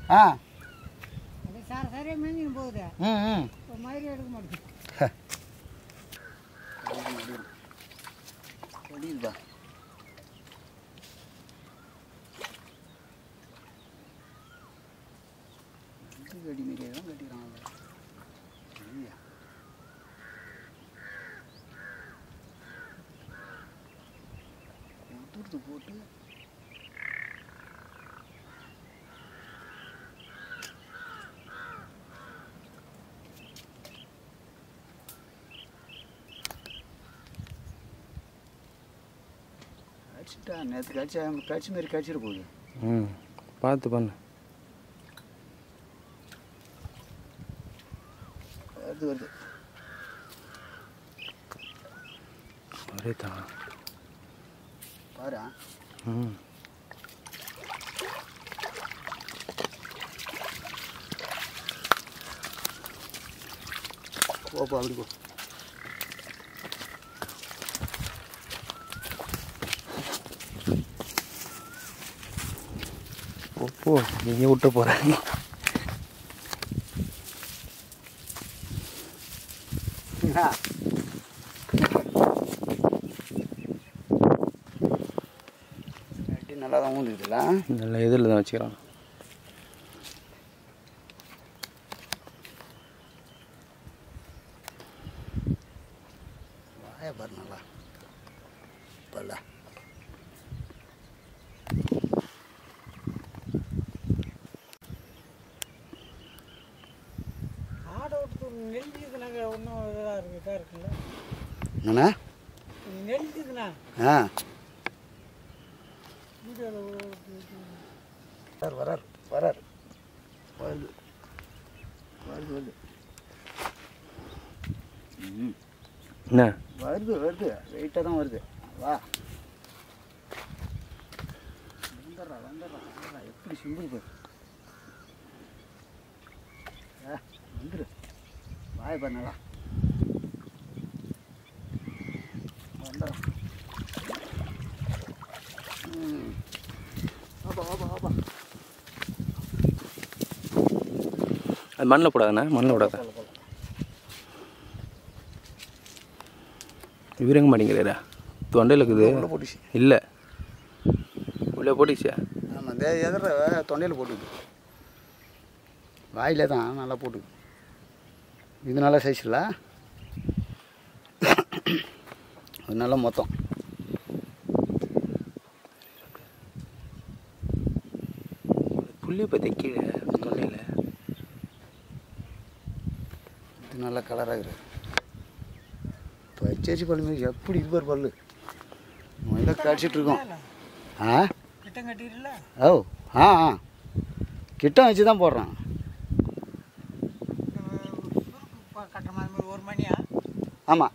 ஆ அது சார சரியாக மேஞ்சின்னு போகுது ம் ம் இப்போ மயிறு எடுக்க மாட்டேங்குது கடிதுப்பா இது கடி மாரியே தான் கட்டிக்கிறாங்க ஐயா தூரத்து போட்டு கடிச்சிட்டா நேற்று கடிச்சா கடிச்ச மாரி கடிச்சிட போகுது ம் பார்த்து பண்ணு வருது வருது ஒரே தான் பாரு ம் போப்பா அப்படி போ போ, போ நீங்கள் விட்டு போகிறேன் கட்டி நல்லா தான் ஊந்துக்குதுல்ல நல்ல இதில் தான் வச்சுக்கிறான் வாய பாரு நல்லா பல்ல ஆடை விட்டு நெல்லிதுனாங்க ஒன்றும் இதாக இருக்கு இதாக இருக்குல்ல என்னண்ணா நெல்லிதுண்ணா ஆ வீடியோவில் வரார் வரார் வரார் வருது வருது வருது ம் என்ன வருது வருது வெயிட்டாக தான் வருது வா வந்துடுறா வந்துடுறா வந்துடுறா எப்படி சிம்பிள் பாரு ஆ வந்துரு வாய் பண்ணலா வந்துடுறா ம் ஆப்பா ஆப்பா ஆப்பா அது மண்ணில் போடாதாண்ணே மண்ணில் விடாத போல போல இவரங்க மாட்டேங்கிறாரா தொண்டையில் இருக்குது உள்ள போட்டுச்சு இல்லை உள்ளே போட்டுச்சா ஆமாம் இந்த எதிர தொண்டையில் போட்டுது வாயில தான் நல்லா போட்டு இது நல்ல சைஸ் இல்லை அது நல்ல மொத்தம் புள்ளி பற்றி கீழே தொண்டையில் இது நல்ல கலராக இருக்குது பச்சரிசி பல்லு மாரி எப்படி இது பாரு பல்லு முதல்ல கடிச்சிட்டு இருக்கோம் ஆ கிட்டம் கட்டிடல ஓ ஆ ஆ கிட்டம் வச்சு தான் போடுறான் கட்டுற மாதிரி ஒரு மணியா ஆமாம்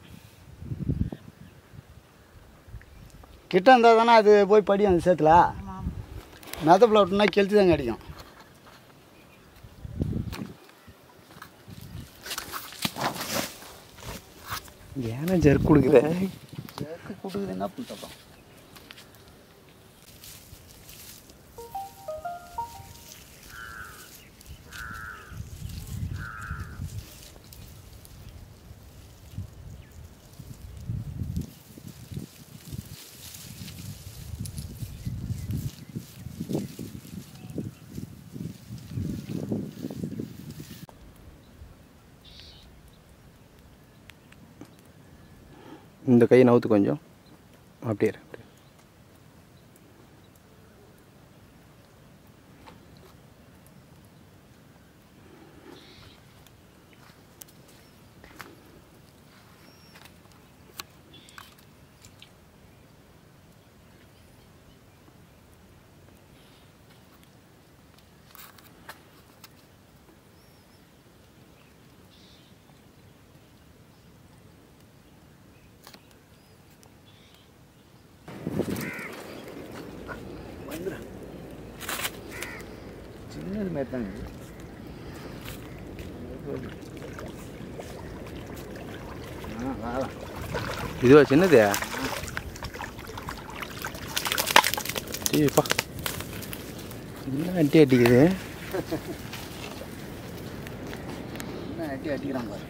கிட்டம் இருந்தால் தானே அது போய் படி அந்த சேத்துல ஆமாம் ஆமாம் மெதப்பில் விட்டோம்னா கெளுத்தி தான் கிடைக்கும் ஏன்னா ஜர்க் கொடுக்குற சேர்க்கு கொடுக்குது என்ன பண்ணிட்டோம் இந்த கை நவுத்து கொஞ்சம் அப்படியே இரு, அப்படியே வந்துடும் சின்னது மாரி தாங்க இது. ஆ வா வா. இதுவா சின்னது டீப்பா என்ன அட்டி அடிக்குது என்ன அடி அடிக்கிறான் பாரு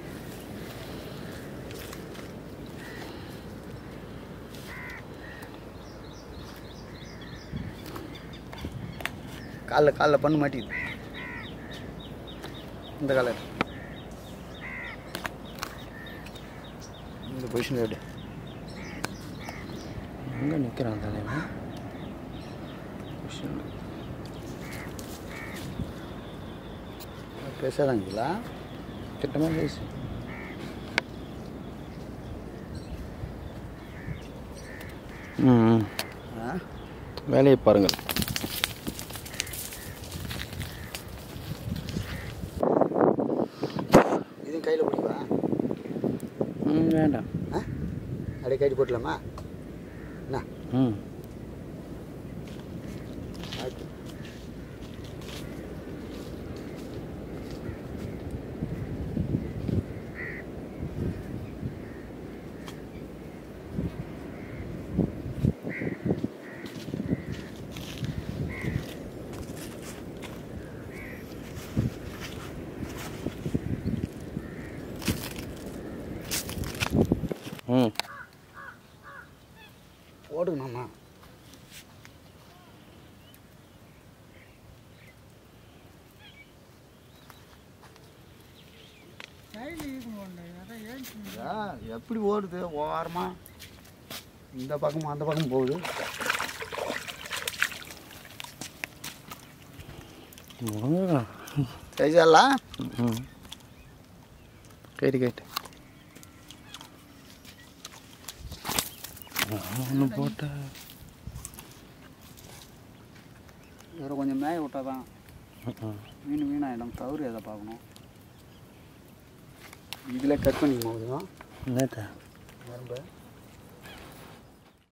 காலில் காலில் பண்ணு மாட்டிக்குது இந்த காலில் இந்த பொசிஷன் எப்படி எங்கே நிற்கிறான் தலைவன் பேசாதாங்களா திட்டமாக பேசு ம் ம். ஆ வேலையை பாருங்கள் இதுவும் கையில் பிடிப்பா ம் வேண்டாம் ஆ அப்படியே கட்டி போட்டலாமா என்ன ம் ஆச்சு ம் போடுங்கண்ணா கையில் ஈக்க மாட்டேன் அதான் ஏன் ஆ, எப்படி ஓடுது ஓரமா இந்த பக்கமும் அந்த பக்கம் போகுது முருங்கா கைசாலாம் ம் கேட்டு கேட்டு ஒன்று போட்ட வேறு கொஞ்சம் மேய விட்டால் தான் ம் மீன் வீணாயிடும் தவறு எதை பார்க்கணும் இதில் கட் பண்ணி போகுதும் என்னத்த நரம்பு